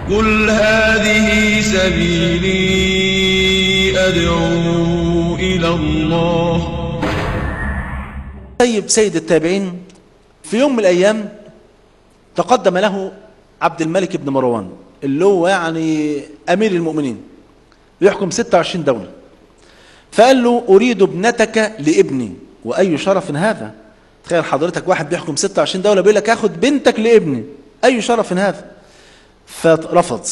قل هذه سبيلي أدعو إلى الله طيب سيد التابعين في يوم من الأيام تقدم له عبد الملك بن مروان اللي هو يعني أمير المؤمنين يحكم 26 دولة فقال له أريد ابنتك لابني وأي شرف هذا تخيل حضرتك واحد بيحكم 26 دولة بيقول لك أخد بنتك لابني أي شرف هذا فرفض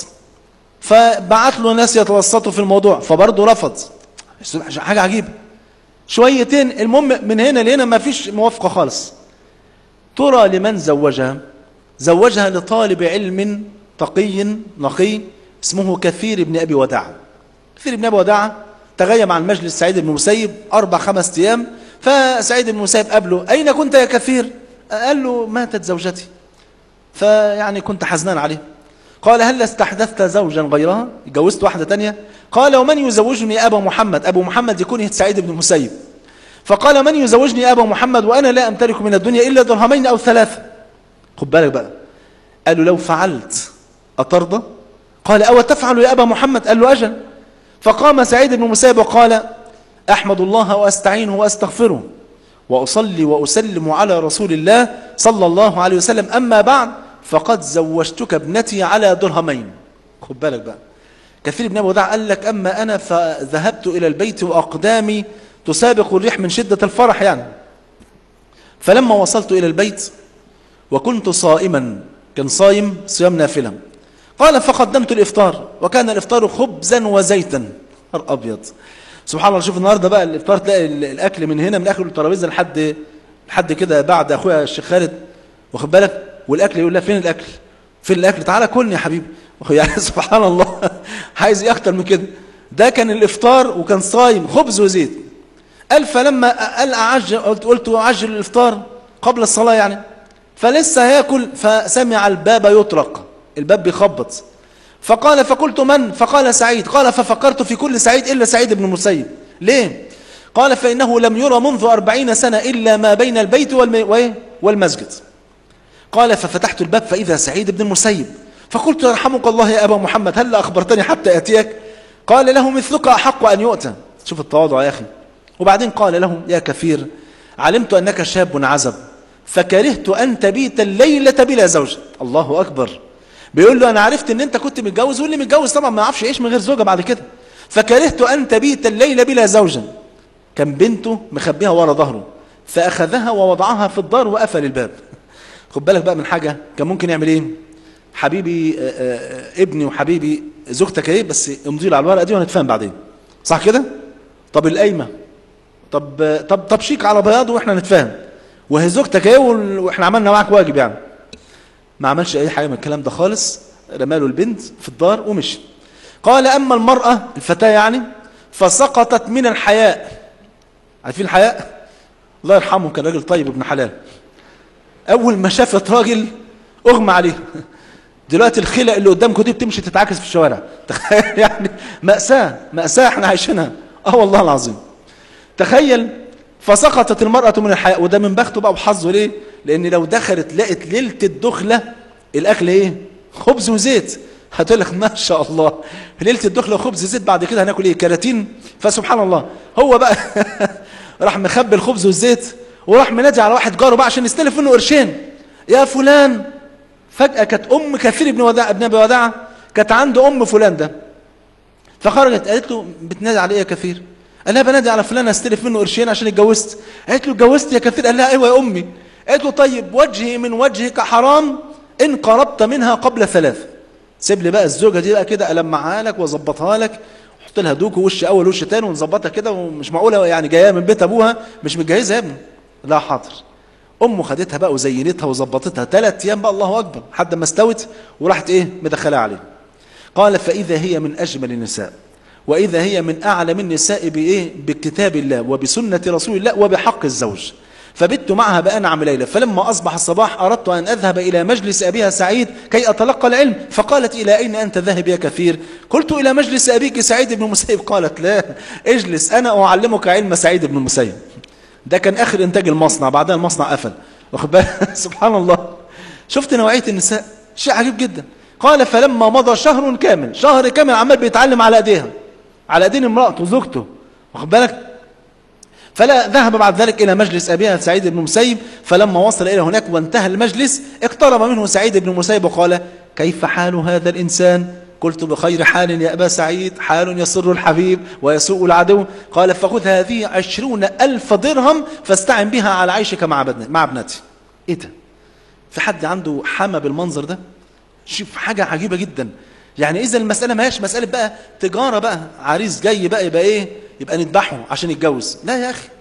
فبعت له ناس يتوسطوا في الموضوع فبرضه رفض حاجة عجيبة شويتين المهم من هنا لهنا ما فيش موافقة خالص ترى لمن زوجها زوجها لطالب علم تقي نقي اسمه كثير بن أبي وداع كثير بن أبي وداع تغيب عن مجلس سعيد بن مسيب أربع خمس أيام فسعيد بن مسيب قابله أين كنت يا كثير قال له ماتت زوجتي فيعني كنت حزنان عليه قال هل استحدثت زوجا غيرها اتجوزت واحدة تانية قال ومن يزوجني أبا محمد أبو محمد يكون سعيد بن مسيب فقال من يزوجني أبا محمد وأنا لا أمتلك من الدنيا إلا درهمين أو ثلاثة خد بالك بقى قال له لو فعلت أترضى قال أو تفعل يا أبا محمد قال له أجل فقام سعيد بن مسيب وقال أحمد الله وأستعينه وأستغفره وأصلي وأسلم على رسول الله صلى الله عليه وسلم أما بعد فقد زوجتك ابنتي على درهمين خد بالك بقى كثير بن أبو وداع قال لك أما أنا فذهبت إلى البيت وأقدامي تسابق الريح من شدة الفرح يعني فلما وصلت إلى البيت وكنت صائما كان صايم صيام نافلة قال فقدمت الإفطار وكان الإفطار خبزا وزيتا نهار أبيض سبحان الله شوف النهاردة بقى الإفطار تلاقي الأكل من هنا من آخر الترابيزة لحد لحد كده بعد أخويا الشيخ خالد واخد بالك والأكل يقول لها فين الأكل فين الأكل تعالى كلني يا حبيبي يعني سبحان الله عايز ايه اكتر من كده ده كان الافطار وكان صايم خبز وزيت قال فلما قال اعجل قلت قلت اعجل الافطار قبل الصلاه يعني فلسه هياكل فسمع الباب يطرق الباب بيخبط فقال فقلت من فقال سعيد قال ففكرت في كل سعيد الا سعيد بن المسيب ليه قال فانه لم يرى منذ أربعين سنه الا ما بين البيت والمسجد قال ففتحت الباب فاذا سعيد بن المسيب فقلت يرحمك الله يا أبا محمد هل أخبرتني حتى أتيك قال له مثلك أحق أن يؤتى شوف التواضع يا أخي وبعدين قال له يا كثير علمت أنك شاب عزب فكرهت أن تبيت الليلة بلا زوج الله أكبر بيقول له أنا عرفت أن أنت كنت متجوز واللي متجوز طبعا ما يعرفش يعيش من غير زوجة بعد كده فكرهت أن تبيت الليلة بلا زوجة كان بنته مخبيها ورا ظهره فأخذها ووضعها في الدار وقفل الباب خد بالك بقى من حاجة كان ممكن يعمل ايه حبيبي آآ آآ ابني وحبيبي زوجتك ايه بس امضي لي على الورقه دي وهنتفاهم بعدين صح كده طب القايمه طب طب طب شيك على بياض واحنا نتفاهم وهي زوجتك ايه واحنا عملنا معاك واجب يعني ما عملش اي حاجه من الكلام ده خالص رماله البنت في الدار ومشي قال اما المراه الفتاه يعني فسقطت من الحياء عارفين الحياء الله يرحمه كان راجل طيب ابن حلال اول ما شافت راجل اغمى عليه دلوقتي الخلق اللي قدامكم دي بتمشي تتعاكس في الشوارع تخيل يعني مأساة مأساة احنا عايشينها اه والله العظيم تخيل فسقطت المرأة من الحياة وده من بخته بقى وحظه ليه لان لو دخلت لقت ليلة الدخلة الاكل ايه خبز وزيت هتقول لك ما شاء الله ليلة الدخلة وخبز زيت بعد كده هناكل ايه كراتين فسبحان الله هو بقى راح مخبي الخبز والزيت وراح منادي على واحد جاره بقى عشان يستلف منه قرشين يا فلان فجأة كانت أم كثير ابن وداع ابن أبي وداع كانت عنده أم فلان ده فخرجت قالت له بتنادي على إيه يا كثير قال لها بنادي على فلان استلف منه قرشين عشان اتجوزت قالت له اتجوزت يا كثير قال لها ايوه يا امي قالت له طيب وجهي من وجهك حرام ان قربت منها قبل ثلاث سيب لي بقى الزوجه دي بقى كده المعها لك واظبطها لك احط لها دوك ووش اول وش تاني ونظبطها كده ومش معقوله يعني جايه من بيت ابوها مش متجهزه يا ابني لا حاضر امه خدتها بقى وزينتها وظبطتها ثلاث ايام بقى الله اكبر لحد ما استوت وراحت ايه مدخلها عليه قال فاذا هي من اجمل النساء واذا هي من اعلم النساء بايه بكتاب الله وبسنه رسول الله وبحق الزوج فبت معها بأنعم ليلة فلما أصبح الصباح أردت أن أذهب إلى مجلس أبيها سعيد كي أتلقى العلم فقالت إلى أين أنت ذاهب يا كثير قلت إلى مجلس أبيك سعيد بن المسيب قالت لا اجلس أنا أعلمك علم سعيد بن المسيب ده كان آخر إنتاج المصنع بعدها المصنع قفل واخد بالك سبحان الله شفت نوعية النساء شيء عجيب جدا قال فلما مضى شهر كامل شهر كامل عمال بيتعلم على ايديها على ايدين امرأته زوجته واخد بالك فلا ذهب بعد ذلك إلى مجلس أبيها سعيد بن مسيب فلما وصل إلى هناك وانتهى المجلس اقترب منه سعيد بن مسيب وقال كيف حال هذا الإنسان قلت بخير حال يا أبا سعيد حال يسر الحبيب ويسوء العدو قال فخذ هذه عشرون ألف درهم فاستعن بها على عيشك مع ابن- مع ابنتي إيه ده في حد عنده حما بالمنظر ده شوف حاجة عجيبة جدا يعني إذا المسألة ما هيش مسألة بقى تجارة بقى عريس جاي بقى يبقى إيه يبقى نذبحه عشان يتجوز لا يا أخي